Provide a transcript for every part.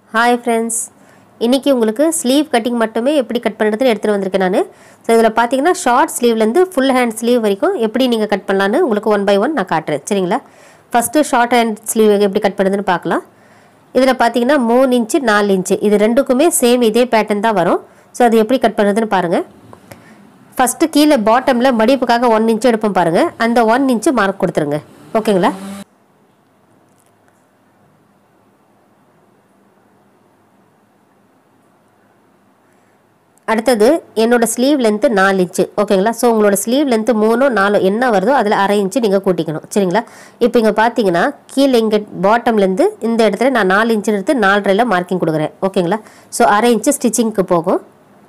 hi friends இன்றைக்கி உங்களுக்கு sleeve cutting மட்டுமே எப்படி கட் பண்ணுறதுன்னு எடுத்துகிட்டு வந்திருக்கேன் நான் ஸோ இதில் பார்த்தீங்கன்னா ஷார்ட் ஸ்லீவ்லேருந்து ஃபுல் ஹேண்ட் ஸ்லீவ் வரைக்கும் எப்படி நீங்கள் கட் பண்ணலான்னு உங்களுக்கு ஒன் பை ஒன் நான் காட்டுறேன் சரிங்களா ஃபஸ்ட்டு ஷார்ட் ஹேண்ட் ஸ்லீவ் எப்படி கட் பண்ணுறதுன்னு பார்க்கலாம் இதில் பார்த்தீங்கன்னா மூணு இன்ச்சு நாலு இன்ச்சு இது ரெண்டுக்குமே சேம் இதே பேட்டர்ன் தான் வரும் ஸோ அது எப்படி கட் பண்ணுறதுன்னு பாருங்கள் ஃபஸ்ட்டு கீழே பாட்டமில் மடிப்புக்காக ஒன் இன்ச்சு எடுப்போம் பாருங்கள் அந்த ஒன் இன்ச்சு மார்க் கொடுத்துருங்க ஓகேங்களா அடுத்தது என்னோட ஸ்லீவ் லென்த்து நாலு இன்ச்சு ஓகேங்களா ஸோ உங்களோட ஸ்லீவ் லென்த்து மூணோ நாலோ என்ன வருதோ அதில் அரை இன்ச்சு நீங்கள் கூட்டிக்கணும் சரிங்களா இப்போ இங்கே பார்த்தீங்கன்னா கீழே இங்கே பாட்டம்லேருந்து இந்த இடத்துல நான் நாலு இன்ச்சு எடுத்து நாலரையில் மார்க்கிங் கொடுக்குறேன் ஓகேங்களா ஸோ அரை இன்ச்சு ஸ்டிச்சிங்க்கு போகும்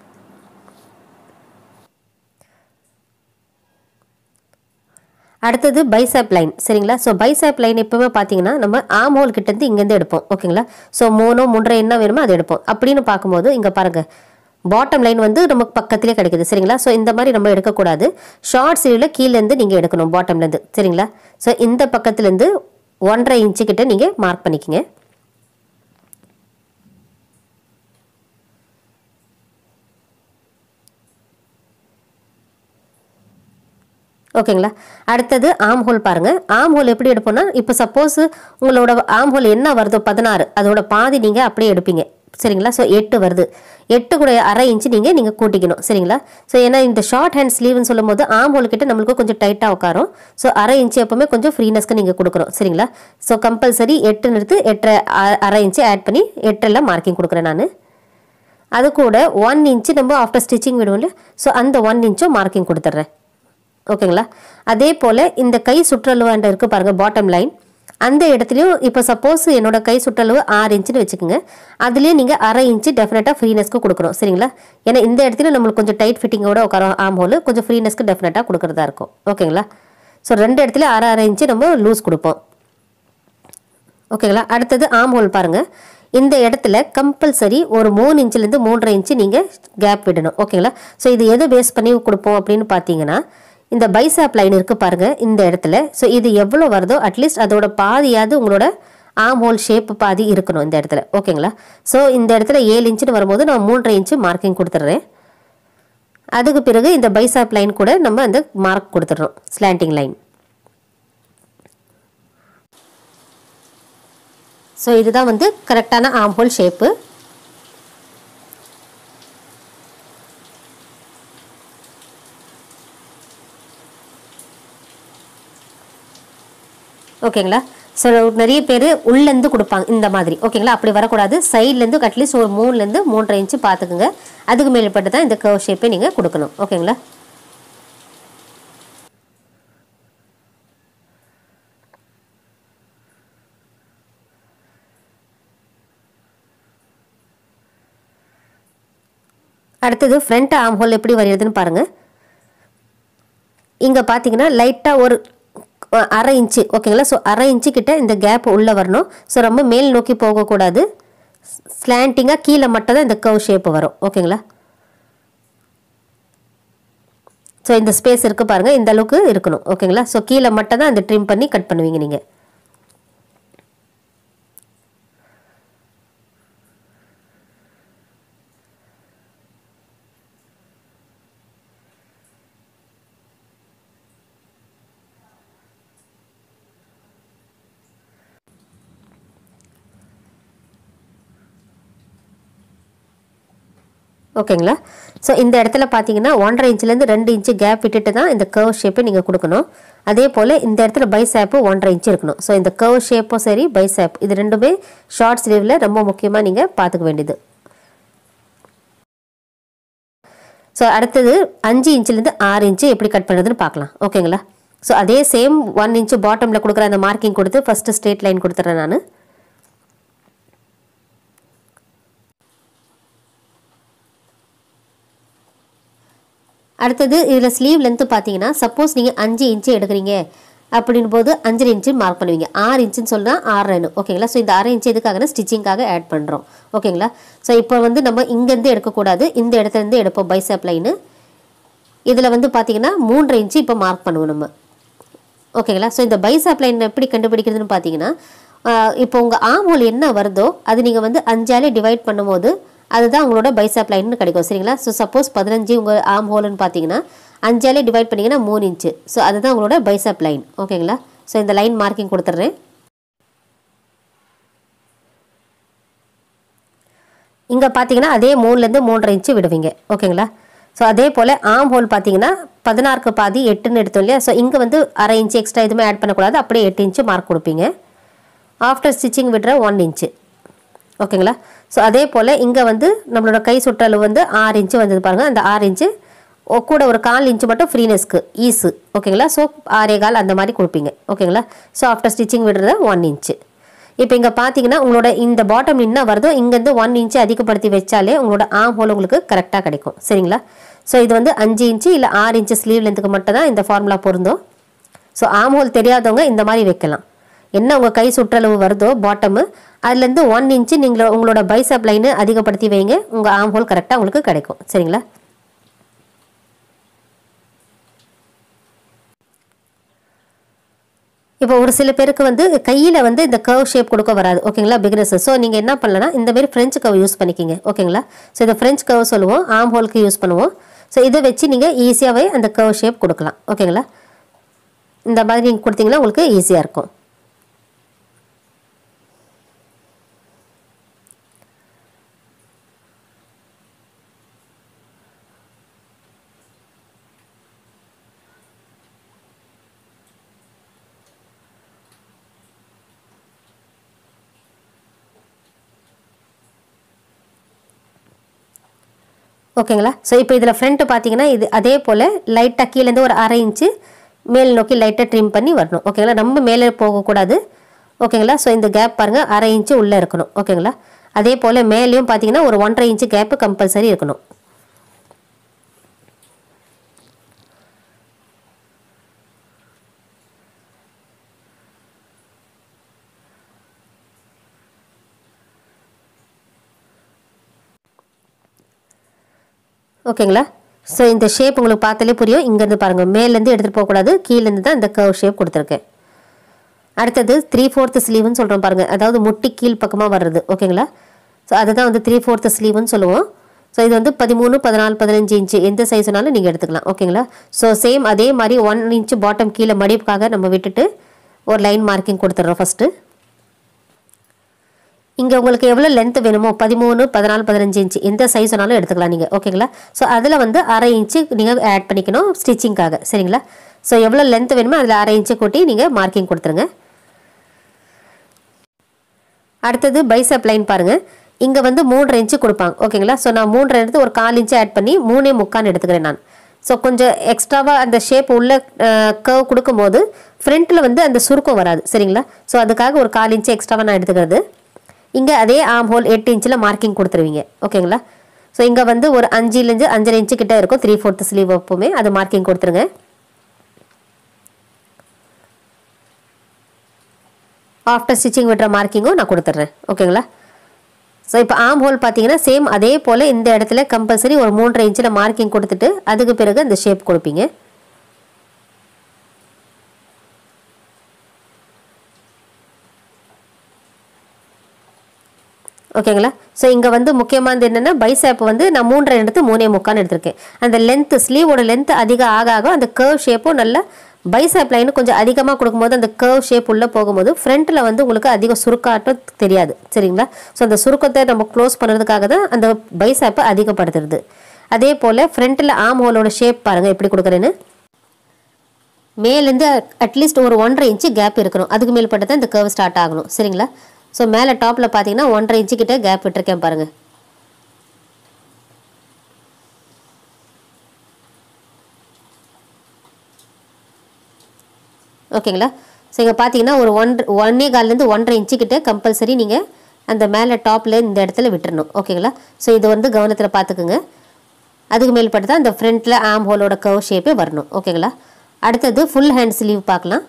அடுத்தது பைசாப் லைன் சரிங்களா ஸோ பைசாப் லைன் எப்பவுமே பார்த்தீங்கன்னா நம்ம ஆம் ஹோல் கிட்டேருந்து இங்கேருந்து எடுப்போம் ஓகேங்களா ஸோ மூணோ மூன்றரை என்ன வேணுமோ அதை எடுப்போம் அப்படின்னு பார்க்கும்போது இங்கே பாருங்கள் பாட்டம் லைன் வந்து நமக்கு பக்கத்துலேயே கிடைக்குது சரிங்களா ஸோ இந்த மாதிரி நம்ம எடுக்கக்கூடாது ஷார்ட் ஸ்லீவில் கீழேருந்து நீங்கள் எடுக்கணும் பாட்டம்லேருந்து சரிங்களா ஸோ இந்த பக்கத்துலேருந்து ஒன்றரை இன்ச்சு கிட்ட நீங்கள் மார்க் பண்ணிக்கங்க ஓகேங்களா அடுத்தது ஆம் ஹோல் பாருங்கள் ஆம் ஹோல் எப்படி எடுப்போம்னா இப்போ சப்போஸ் உங்களோட ஆம் ஹோல் என்ன வருதோ பதினாறு அதோட பாதி நீங்கள் அப்படியே எடுப்பீங்க சரிங்களா ஸோ எட்டு வருது எட்டு கூட அரை இன்ச்சு நீங்கள் நீங்கள் கூட்டிக்கணும் சரிங்களா ஸோ ஏன்னா இந்த ஷார்ட் ஹேண்ட் ஸ்லீவ்னு சொல்லும் போது ஆம் ஹோல் கிட்ட நம்மளுக்கு கொஞ்சம் டைட்டாக உட்காரும் ஸோ அரை இன்ச்சு எப்பவுமே கொஞ்சம் ஃப்ரீனஸ்க்கு நீங்கள் கொடுக்கணும் சரிங்களா ஸோ கம்பல்சரி எட்டு நிறுத்து எட்டரை அ- அரை இன்ச்சு ஆட் பண்ணி எட்டெல்லாம் மார்க்கிங் கொடுக்குறேன் நான் அது கூட ஒன் இன்ச்சு நம்ம ஆஃப்டர் ஸ்டிச்சிங் விடுவோம்ல ஸோ அந்த ஒன் இன்ச்சும் மார்க்கிங் கொடுத்துட்றேன் ஓகேங்களா அதே போல் இந்த கை சுற்றளவு இருக்குது பாருங்கள் பாட்டம் லைன் அந்த இடத்துலையும் இப்போ சப்போஸ் என்னோட கை சுற்றளவு ஆறு இன்ச்சுன்னு வச்சுக்கோங்க அதுலேயும் நீங்கள் அரை இன்ச்சு டெஃபினட்டாக ஃப்ரீனஸ்க்கு கொடுக்கணும் சரிங்களா ஏன்னா இந்த இடத்துல நம்மளுக்கு கொஞ்சம் டைட் ஃபிட்டிங்கோட உட்காரோம் ஆம் ஹோல் கொஞ்சம் ஃப்ரீனஸ்க்கு டெஃபினட்டாக கொடுக்குறதா இருக்கும் ஓகேங்களா ஸோ ரெண்டு இடத்துல அரை அரை இன்ச்சு நம்ம லூஸ் கொடுப்போம் ஓகேங்களா அடுத்தது ஆம் ஹோல் பாருங்கள் இந்த இடத்துல கம்பல்சரி ஒரு மூணு இன்ச்சிலேருந்து மூன்றரை இன்ச்சு நீங்கள் கேப் விடணும் ஓகேங்களா ஸோ இது எதை பேஸ் பண்ணி கொடுப்போம் அப்படின்னு பார்த்தீங்கன்னா இந்த பைசாப் லைன் இருக்குது பாருங்கள் இந்த இடத்துல ஸோ இது எவ்வளோ வருதோ அட்லீஸ்ட் அதோட பாதியாவது உங்களோட ஆம் ஹோல் ஷேப் பாதி இருக்கணும் இந்த இடத்துல ஓகேங்களா ஸோ இந்த இடத்துல ஏழு இன்ச்சுன்னு வரும்போது நான் மூன்றரை இன்ச்சு மார்க்கிங் கொடுத்துட்றேன் அதுக்கு பிறகு இந்த பைசாப் லைன் கூட நம்ம அந்த மார்க் கொடுத்துட்றோம் ஸ்லாண்டிங் லைன் ஸோ இதுதான் வந்து கரெக்டான ஆம் ஹோல் ஷேப்பு ஓகேங்களா ஸோ நிறைய பேர் உள்ளேருந்து கொடுப்பாங்க இந்த மாதிரி ஓகேங்களா அப்படி வரக்கூடாது சைட்லேருந்து அட்லீஸ்ட் ஒரு மூணுலேருந்து மூன்றரை இன்ச்சு பார்த்துக்குங்க அதுக்கு மேற்பட்டு தான் இந்த கர்வ் ஷேப்பை நீங்கள் கொடுக்கணும் ஓகேங்களா அடுத்தது ஃப்ரண்ட் ஆம் ஹோல் எப்படி வரைகிறதுன்னு பாருங்கள் இங்கே பார்த்தீங்கன்னா லைட்டாக ஒரு அஹ், அரை இன்ச்சு ஓகேங்களா ஸோ அரை இன்ச்சு கிட்ட இந்த கேப் உள்ளே வரணும் ஸோ ரொம்ப மேல் நோக்கி போகக்கூடாது ஸ்லாண்டிங்காக கீழே மட்டும் தான் இந்த கவ் ஷேப் வரும் ஓகேங்களா ஸோ இந்த ஸ்பேஸ் இருக்குது பாருங்கள் இந்த அளவுக்கு இருக்கணும் ஓகேங்களா ஸோ கீழே மட்டும் தான் இந்த ட்ரிம் பண்ணி கட் பண்ணுவீங்க நீங்கள் ஓகேங்களா ஸோ இந்த இடத்துல பார்த்தீங்கன்னா ஒன்றரை இன்ச்லேருந்து ரெண்டு இன்ச்சு கேப் விட்டுட்டு தான் இந்த கர்வ் ஷேப்பை நீங்கள் கொடுக்கணும் அதே போல் இந்த இடத்துல பைசாப்பு ஒன்றரை இன்ச்சு இருக்கணும் ஸோ இந்த கர்வ் ஷேப்பும் சரி பைசாப் இது ரெண்டுமே ஷார்ட் ஸ்லீவில் ரொம்ப முக்கியமாக நீங்கள் பார்த்துக்க வேண்டியது ஸோ அடுத்தது அஞ்சு இன்ச்சிலேருந்து ஆறு இன்ச்சு எப்படி கட் பண்ணுறதுன்னு பார்க்கலாம் ஓகேங்களா ஸோ அதே சேம் ஒன் இன்ச்சு பாட்டமில் கொடுக்குற அந்த மார்க்கிங் கொடுத்து ஃபஸ்ட்டு ஸ்ட்ரெயிட் லைன் கொடுத்துட்றேன் நான் அடுத்தது இதில் ஸ்லீவ் லென்த்து பார்த்தீங்கன்னா சப்போஸ் நீங்கள் அஞ்சு இன்ச்சு எடுக்கிறீங்க அப்படின் போது அஞ்சரை இன்ச்சு மார்க் பண்ணுவீங்க ஆறு இன்ச்சுன்னு சொன்னால் ஆறு ஓகேங்களா ஸோ இந்த அரை இன்ச்சு எதுக்காகனா ஸ்டிச்சிங்காக ஆட் பண்ணுறோம் ஓகேங்களா ஸோ இப்போ வந்து நம்ம இங்கேருந்து எடுக்கக்கூடாது இந்த இடத்துலேருந்து எடுப்போம் பைசாப் லைனு இதில் வந்து பார்த்தீங்கன்னா மூன்றரை இன்ச்சு இப்போ மார்க் பண்ணுவோம் நம்ம ஓகேங்களா ஸோ இந்த பைசாப் லைன் எப்படி கண்டுபிடிக்கிறதுன்னு பார்த்தீங்கன்னா இப்போ உங்கள் ஆம் ஹோல் என்ன வருதோ அது நீங்கள் வந்து அஞ்சாலே டிவைட் பண்ணும்போது அதுதான் உங்களோட பைசாப் லைன்னு கிடைக்கும் சரிங்களா ஸோ சப்போஸ் பதினஞ்சு உங்கள் ஆம் ஹோல்னு பார்த்தீங்கன்னா அஞ்சாலே டிவைட் பண்ணிங்கன்னா மூணு இன்ச்சு ஸோ அதுதான் உங்களோட பைசாப் லைன் ஓகேங்களா ஸோ இந்த லைன் மார்க்கிங் கொடுத்துட்றேன் இங்கே பார்த்தீங்கன்னா அதே மூணுலேருந்து மூன்றரை இன்ச்சு விடுவீங்க ஓகேங்களா ஸோ அதே போல் ஆம் ஹோல் பார்த்தீங்கன்னா பதினாறுக்கு பாதி எட்டுன்னு எடுத்தோம் இல்லையா ஸோ இங்கே வந்து அரை இன்ச்சு எக்ஸ்ட்ரா எதுவுமே ஆட் பண்ணக்கூடாது அப்படியே எட்டு இன்ச்சு மார்க் கொடுப்பீங்க ஆஃப்டர் ஸ்டிச்சிங் விடுற ஒன் இன்ச்சு ஓகேங்களா ஸோ அதே போல் இங்கே வந்து நம்மளோட கை சுற்றளவு வந்து ஆறு இன்ச்சு வந்தது பாருங்கள் அந்த ஆறு இன்ச்சு ஒ- கூட ஒரு கால் இன்ச்சு மட்டும் ஃப்ரீனஸ்க்கு ஈஸு ஓகேங்களா ஸோ ஆறே கால் அந்த மாதிரி கொடுப்பீங்க ஓகேங்களா ஸோ ஆஃப்டர் ஸ்டிச்சிங் விடுறது ஒன் இன்ச்சு இப்போ இங்கே பார்த்தீங்கன்னா உங்களோட இந்த பாட்டம் என்ன வருதோ இங்கேருந்து ஒன் இன்ச்சு அதிகப்படுத்தி வச்சாலே உங்களோட ஆம் ஹோல் உங்களுக்கு கரெக்டாக கிடைக்கும் சரிங்களா ஸோ இது வந்து அஞ்சு இன்ச்சு இல்லை ஆறு இன்ச்சு ஸ்லீவ் லென்த்துக்கு மட்டும் தான் இந்த ஃபார்முலா பொருந்தும் ஸோ ஆம் ஹோல் தெரியாதவங்க இந்த மாதிரி வைக்கலாம் என்ன உங்கள் கை சுற்றளவு வருதோ பாட்டமு அதுலேருந்து ஒன் இன்ச்சு நீங்கள் உங்களோட பைசப் லைனு அதிகப்படுத்தி வைங்க உங்கள் ஆம் ஹோல் கரெக்டாக உங்களுக்கு கிடைக்கும் சரிங்களா இப்போ ஒரு சில பேருக்கு வந்து கையில் வந்து இந்த கர்வ் ஷேப் கொடுக்க வராது ஓகேங்களா பிகினர்ஸ் ஸோ நீங்கள் என்ன பண்ணலன்னா இந்த மாதிரி ஃப்ரெஞ்ச் கர்வ் யூஸ் பண்ணிக்கிங்க ஓகேங்களா ஸோ இந்த ஃப்ரெஞ்ச் கர்வ் சொல்லுவோம் ஆம் ஹோலுக்கு யூஸ் பண்ணுவோம் ஸோ இதை வச்சு நீங்கள் ஈஸியாகவே அந்த கர்வ் ஷேப் கொடுக்கலாம் ஓகேங்களா இந்த மாதிரி நீங்கள் கொடுத்தீங்கன்னா உங்களுக்கு ஈஸியாக இருக்கும் ஓகேங்களா ஸோ இப்போ இதில் ஃப்ரண்ட்டு பார்த்தீங்கன்னா இது அதே போல் லைட்டாக கீழேருந்து ஒரு அரை இன்ச்சு மேல் நோக்கி லைட்டாக ட்ரிம் பண்ணி வரணும் ஓகேங்களா நம்ம மேலே போகக்கூடாது ஓகேங்களா ஸோ இந்த கேப் பாருங்கள் அரை இன்ச்சு உள்ளே இருக்கணும் ஓகேங்களா அதே போல் மேலேயும் பார்த்தீங்கன்னா ஒரு ஒன்றரை இன்ச்சு கேப்பு கம்பல்சரி இருக்கணும் ஓகேங்களா ஸோ இந்த ஷேப் உங்களுக்கு பார்த்தாலே புரியும் இங்கேருந்து பாருங்கள் மேலேருந்து எடுத்துகிட்டு போகக்கூடாது கீழேருந்து தான் இந்த கர்வ் ஷேப் கொடுத்துருக்கேன் அடுத்தது த்ரீ ஃபோர்த்து ஸ்லீவ்னு சொல்கிறோம் பாருங்கள் அதாவது முட்டி கீழ் பக்கமாக வர்றது ஓகேங்களா ஸோ அதுதான் வந்து த்ரீ ஃபோர்த்து ஸ்லீவ்னு சொல்லுவோம் ஸோ இது வந்து பதிமூணு பதினாலு பதினஞ்சு இன்ச்சு எந்த சைஸ்னாலும் நீங்கள் எடுத்துக்கலாம் ஓகேங்களா ஸோ சேம் அதே மாதிரி ஒன் இன்ச்சு பாட்டம் கீழே மடிப்புக்காக நம்ம விட்டுட்டு ஒரு லைன் மார்க்கிங் கொடுத்துட்றோம் ஃபஸ்ட்டு இங்கே உங்களுக்கு எவ்வளோ லென்த் வேணுமோ பதிமூணு பதினாலு பதினஞ்சு இன்ச்சு எந்த சைஸ் வேணாலும் எடுத்துக்கலாம் நீங்கள் ஓகேங்களா ஸோ அதில் வந்து அரை இன்ச்சு நீங்கள் ஆட் பண்ணிக்கணும் ஸ்டிச்சிங்காக சரிங்களா ஸோ எவ்வளோ லென்த் வேணுமோ அதில் அரை இன்ச்சு கூட்டி நீங்கள் மார்க்கிங் கொடுத்துருங்க அடுத்தது பைசப் லைன் பாருங்கள் இங்கே வந்து மூன்றரை இன்ச்சு கொடுப்பாங்க ஓகேங்களா ஸோ நான் மூன்றரை எடுத்து ஒரு கால் இன்ச்சு ஆட் பண்ணி மூணே முக்கான்னு எடுத்துக்கிறேன் நான் ஸோ கொஞ்சம் எக்ஸ்ட்ராவாக அந்த ஷேப் உள்ள கர்வ் கொடுக்கும்போது ஃப்ரண்ட்டில் வந்து அந்த சுருக்கம் வராது சரிங்களா ஸோ அதுக்காக ஒரு கால் இன்ச்சு எக்ஸ்ட்ராவாக நான் எடுத்துக்கிறது இங்கே அதே ஆம் ஹோல் எட்டு இன்ச்சில் மார்க்கிங் கொடுத்துருவீங்க ஓகேங்களா ஸோ இங்கே வந்து ஒரு அஞ்சுலேருந்து அஞ்சரை இன்ச்சு கிட்ட இருக்கும் த்ரீ ஃபோர்த்து ஸ்லீவ் எப்பவுமே அது மார்க்கிங் கொடுத்துருங்க ஆஃப்டர் ஸ்டிச்சிங் விடுற மார்க்கிங்கும் நான் கொடுத்துட்றேன் ஓகேங்களா ஸோ இப்போ ஆம் ஹோல் பார்த்தீங்கன்னா சேம் அதே போல் இந்த இடத்துல கம்பல்சரி ஒரு மூன்றரை இன்ச்சில் மார்க்கிங் கொடுத்துட்டு அதுக்கு பிறகு அந்த ஷேப் கொடுப்பீங்க ஓகேங்களா ஸோ இங்கே வந்து முக்கியமானது என்னென்னா பைசேப் வந்து நான் மூன்றரை எடுத்து மூணே முக்கான்னு எடுத்திருக்கேன் அந்த லென்த்து ஸ்லீவோட லென்த் அதிகம் ஆக ஆக அந்த கர்வ் ஷேப்பும் நல்ல பைசேப் லைனு கொஞ்சம் அதிகமாக கொடுக்கும்போது அந்த கர்வ் ஷேப் உள்ளே போகும்போது ஃப்ரண்ட்டில் வந்து உங்களுக்கு அதிக சுருக்காட்டம் தெரியாது சரிங்களா ஸோ அந்த சுருக்கத்தை நம்ம க்ளோஸ் பண்ணுறதுக்காக தான் அந்த பைசேப்பை அதிகப்படுத்துறது அதே போல் ஃப்ரண்ட்டில் ஆம் ஹோலோட ஷேப் பாருங்கள் எப்படி கொடுக்குறேன்னு மேலேருந்து அட்லீஸ்ட் ஒரு ஒன்றரை இன்ச்சு கேப் இருக்கணும் அதுக்கு மேல்பட்டு தான் இந்த கர்வ் ஸ்டார்ட் ஆகணும் சரிங்களா ஸோ மேலே டாப்பில் பார்த்தீங்கன்னா ஒன்றரை இன்ச்சு கிட்ட கேப் விட்டுருக்கேன் பாருங்கள் ஓகேங்களா ஸோ இங்கே பார்த்தீங்கன்னா ஒரு ஒன் ஒன்னே கால்லேருந்து ஒன்றரை இன்ச்சு கிட்ட கம்பல்சரி நீங்கள் அந்த மேலே டாப்பில் இந்த இடத்துல விட்டுறணும் ஓகேங்களா ஸோ இது வந்து கவனத்தில் பார்த்துக்குங்க அதுக்கு மேல்பட்டு தான் இந்த ஃப்ரண்ட்டில் ஆம் ஹோலோட கர்வ் ஷேப்பே வரணும் ஓகேங்களா அடுத்தது ஃபுல் ஹேண்ட் ஸ்லீவ் பார்க்கலாம்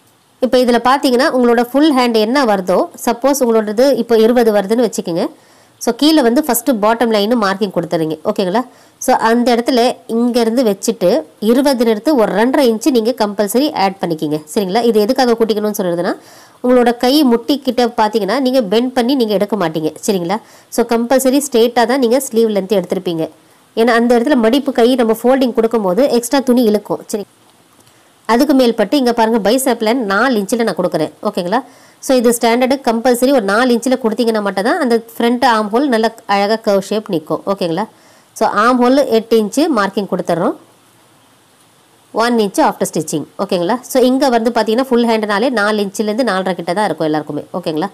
இப்போ இதில் பார்த்தீங்கன்னா உங்களோட ஃபுல் ஹேண்ட் என்ன வருதோ சப்போஸ் உங்களோடது இப்போ இருபது வருதுன்னு வச்சுக்கோங்க ஸோ கீழே வந்து ஃபஸ்ட்டு பாட்டம் லைனு மார்க்கிங் கொடுத்துறீங்க ஓகேங்களா ஸோ அந்த இடத்துல இங்கேருந்து வச்சுட்டு இருபது எடுத்து ஒரு ரெண்டரை இன்ச்சு நீங்கள் கம்பல்சரி ஆட் பண்ணிக்கிங்க சரிங்களா இது எதுக்காக கூட்டிக்கணும்னு சொல்கிறதுனா உங்களோட கை முட்டிக்கிட்ட பார்த்தீங்கன்னா நீங்கள் பெண்ட் பண்ணி நீங்கள் எடுக்க மாட்டீங்க சரிங்களா ஸோ கம்பல்சரி ஸ்ட்ரெயிட்டாக தான் நீங்கள் ஸ்லீவ் லென்த் எடுத்திருப்பீங்க ஏன்னா அந்த இடத்துல மடிப்பு கை நம்ம ஃபோல்டிங் கொடுக்கும்போது எக்ஸ்ட்ரா துணி இழுக்கும் சரி அதுக்கு மேல்பட்டு இங்கே பாருங்கள் பைசப்பில் நாலு இன்ச்சில் நான் கொடுக்குறேன் ஓகேங்களா ஸோ இது ஸ்டாண்டர்டு கம்பல்சரி ஒரு நாலு இன்ச்சில் கொடுத்தீங்கன்னா மட்டும் தான் அந்த ஃப்ரண்ட் ஆம் ஹோல் நல்ல அழகாக கர்வ் ஷேப் நிற்கும் ஓகேங்களா ஸோ ஆம் ஹோல் எட்டு இன்ச்சு மார்க்கிங் கொடுத்துட்றோம் ஒன் இன்ச்சு ஆஃப்டர் ஸ்டிச்சிங் ஓகேங்களா ஸோ இங்கே வந்து பார்த்தீங்கன்னா ஃபுல் ஹேண்டுனாலே நாலு இன்ச்சிலேருந்து நாலரை கிட்ட தான் இருக்கும் எல்லாருக்குமே ஓகேங்களா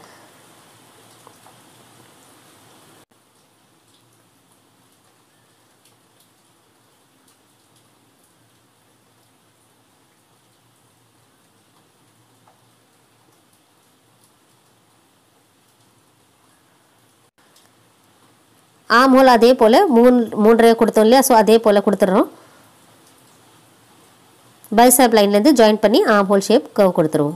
ஆம் ஹோல் அதே போல் மூணு மூன்றரை கொடுத்தோம் இல்லையா ஸோ அதே போல் கொடுத்துட்றோம் பைசாப் லைன்லேருந்து ஜாயின் பண்ணி ஆம் ஹோல் ஷேப் கவ் கொடுத்துருவோம்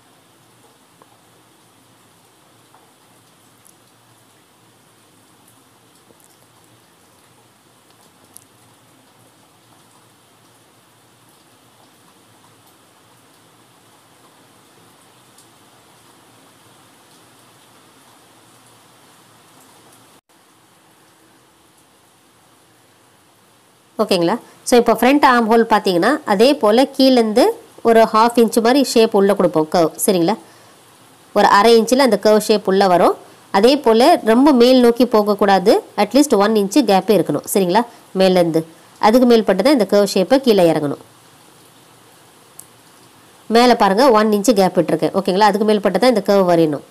ஓகேங்களா ஸோ இப்போ ஃப்ரண்ட் ஆம் ஹோல் பார்த்தீங்கன்னா அதே போல் கீழேருந்து ஒரு ஹாஃப் இன்ச் மாதிரி ஷேப் உள்ளே கொடுப்போம் கர்வ் சரிங்களா ஒரு அரை இன்ச்சில் அந்த கர்வ் ஷேப் உள்ளே வரும் அதே போல் ரொம்ப மேல் நோக்கி போகக்கூடாது அட்லீஸ்ட் ஒன் இன்ச்சு கேப்பே இருக்கணும் சரிங்களா மேலேருந்து அதுக்கு மேல்பட்டு தான் இந்த கர்வ் ஷேப்பை கீழே இறங்கணும் மேலே பாருங்கள் ஒன் இன்ச்சு கேப் விட்டுருக்கேன் ஓகேங்களா அதுக்கு மேல்பட்டு தான் இந்த கர்வ் வரையணும்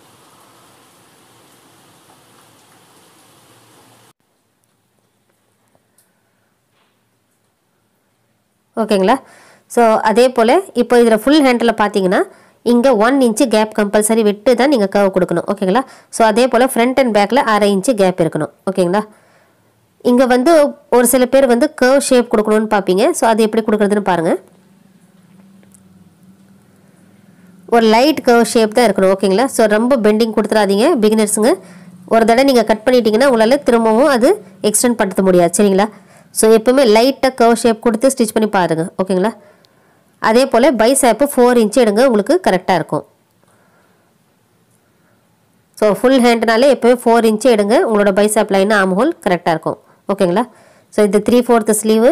ஓகேங்களா ஸோ அதே போல் இப்போ இதில் ஃபுல் ஹேண்டில் பார்த்தீங்கன்னா இங்கே ஒன் இன்ச்சு கேப் கம்பல்சரி விட்டு தான் நீங்கள் கர்வ் கொடுக்கணும் ஓகேங்களா ஸோ அதே போல் ஃப்ரண்ட் அண்ட் பேக்கில் அரை இன்ச்சு கேப் இருக்கணும் ஓகேங்களா இங்கே வந்து ஒரு சில பேர் வந்து கர்வ் ஷேப் கொடுக்கணும்னு பார்ப்பீங்க ஸோ அது எப்படி கொடுக்குறதுன்னு பாருங்கள் ஒரு லைட் கர்வ் ஷேப் தான் இருக்கணும் ஓகேங்களா ஸோ ரொம்ப பெண்டிங் கொடுத்துடாதீங்க பிகினர்ஸுங்க ஒரு தடவை நீங்கள் கட் பண்ணிட்டீங்கன்னா உங்களால் திரும்பவும் அது எக்ஸ்டெண்ட் பண்ணுறது முடியாது சரிங்களா ஸோ எப்பவுமே லைட்டாக கர்வ் ஷேப் கொடுத்து ஸ்டிச் பண்ணி பாருங்கள் ஓகேங்களா அதே போல் பைசேப்பு ஃபோர் இன்ச்சு எடுங்க உங்களுக்கு கரெக்டாக இருக்கும் ஸோ ஃபுல் ஹேண்ட்னாலே எப்போயும் ஃபோர் இன்ச்சு எடுங்க உங்களோட பைசாப் லைன் ஆம் ஹோல் கரெக்டாக இருக்கும் ஓகேங்களா ஸோ இது three fourth sleeve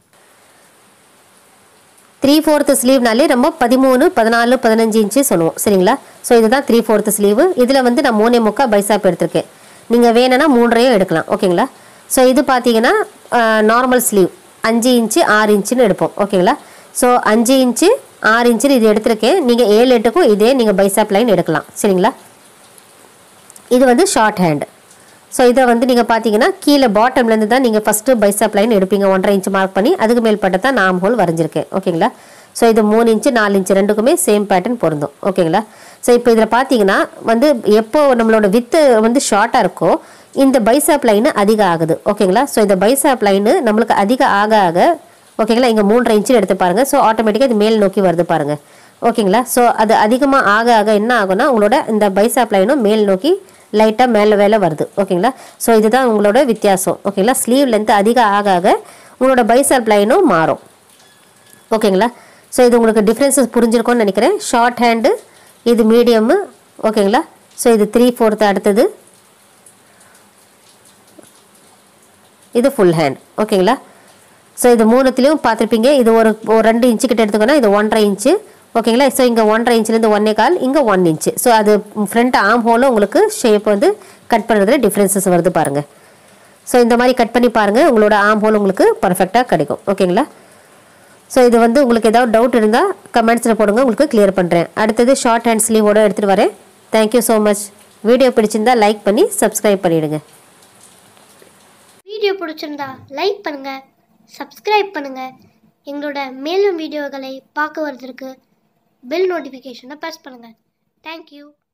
three fourth ஸ்லீவ்னாலே ரொம்ப பதிமூணு பதினாலு பதினஞ்சு இன்ச்சு சொல்லுவோம் சரிங்களா ஸோ இதுதான் த்ரீ ஃபோர்த்து ஸ்லீவு இதில் வந்து நான் மூணே முக்கா பைசாப் எடுத்திருக்கேன் நீங்கள் வேணும்னா மூன்றையும் எடுக்கலாம் ஓகேங்களா ஸோ இது பார்த்தீங்கன்னா நார்மல் ஸ்லீவ் அஞ்சு இன்ச்சு ஆறு இன்ச்சுன்னு எடுப்போம் ஓகேங்களா ஸோ அஞ்சு இன்ச்சு ஆறு இன்ச்சுன்னு இது எடுத்திருக்கேன் நீங்கள் ஏழு எட்டுக்கும் இதே நீங்கள் பைசாப் லைன் எடுக்கலாம் சரிங்களா இது வந்து ஷார்ட் ஹேண்ட் ஸோ இதை வந்து நீங்கள் பார்த்தீங்கன்னா கீழே பாட்டம்லேருந்து தான் நீங்கள் ஃபஸ்ட்டு பைசாப் லைன் எடுப்பீங்க ஒன்றரை இன்ச்சு மார்க் பண்ணி அதுக்கு மேல்பட்டு தான் நாம் ஹோல் வரைஞ்சிருக்கேன் ஓகேங்களா ஸோ இது மூணு இன்ச்சு நாலு இன்ச்சு ரெண்டுக்குமே சேம் பேட்டர்ன் பொருந்தும் ஓகேங்களா ஸோ இப்போ இதில் பார்த்தீங்கன்னா வந்து எப்போ நம்மளோட வித்து வந்து ஷார்ட்டாக இருக்கோ இந்த பைசாப் லைனு அதிகம் ஆகுது ஓகேங்களா ஸோ இந்த பைசாப் லைனு நம்மளுக்கு அதிகம் ஆக ஆக ஓகேங்களா இங்கே மூன்றரை இன்ச்சு எடுத்து பாருங்கள் ஸோ ஆட்டோமேட்டிக்காக இது மேல் நோக்கி வருது பாருங்கள் ஓகேங்களா ஸோ அது அதிகமாக ஆக ஆக என்ன ஆகும்னா உங்களோட இந்த பைசாப் லைனும் மேல் நோக்கி லைட்டாக மேலே மேலே வருது ஓகேங்களா ஸோ இதுதான் உங்களோட வித்தியாசம் ஓகேங்களா ஸ்லீவ் லென்த் அதிகம் ஆக ஆக உங்களோட பைசாப் லைனும் மாறும் ஓகேங்களா ஸோ இது உங்களுக்கு டிஃப்ரென்சஸ் புரிஞ்சிருக்கும்னு நினைக்கிறேன் ஷார்ட் ஹேண்டு இது மீடியமு ஓகேங்களா ஸோ இது த்ரீ ஃபோர்த்து அடுத்தது இது ஃபுல் ஹேண்ட் ஓகேங்களா ஸோ இது மூணுத்துலேயும் பார்த்துருப்பீங்க இது ஒரு ஒரு ரெண்டு இன்ச்சு கிட்ட எடுத்துக்கோன்னா இது ஒன்றரை இன்ச்சு ஓகேங்களா ஸோ இங்கே ஒன்றரை இன்ச்லேருந்து ஒன்னே கால் இங்கே ஒன் இன்ச்சு ஸோ அது ஃப்ரண்ட் ஆம் ஹோலும் உங்களுக்கு ஷேப் வந்து கட் பண்ணுறதுல டிஃப்ரென்சஸ் வருது பாருங்கள் ஸோ இந்த மாதிரி கட் பண்ணி பாருங்கள் உங்களோட ஆம் ஹோல் உங்களுக்கு பர்ஃபெக்டாக கிடைக்கும் ஓகேங்களா ஸோ இது வந்து உங்களுக்கு ஏதாவது டவுட் இருந்தால் கமெண்ட்ஸில் போடுங்க உங்களுக்கு கிளியர் பண்ணுறேன் அடுத்தது ஷார்ட் ஹேண்ட் ஸ்லீவோட எடுத்துகிட்டு வரேன் தேங்க்யூ ஸோ மச் வீடியோ பிடிச்சிருந்தா லைக் பண்ணி சப்ஸ்கிரைப் பண்ணிவிடுங்க வீடியோ பிடிச்சிருந்தா லைக் பண்ணுங்க சப்ஸ்கிரைப் பண்ணுங்க எங்களோட மேலும் வீடியோகளை பார்க்க வரதுக்கு பெல் நோட்டிஃபிகேஷனை ப்ரெஸ் பண்ணுங்க தேங்க்யூ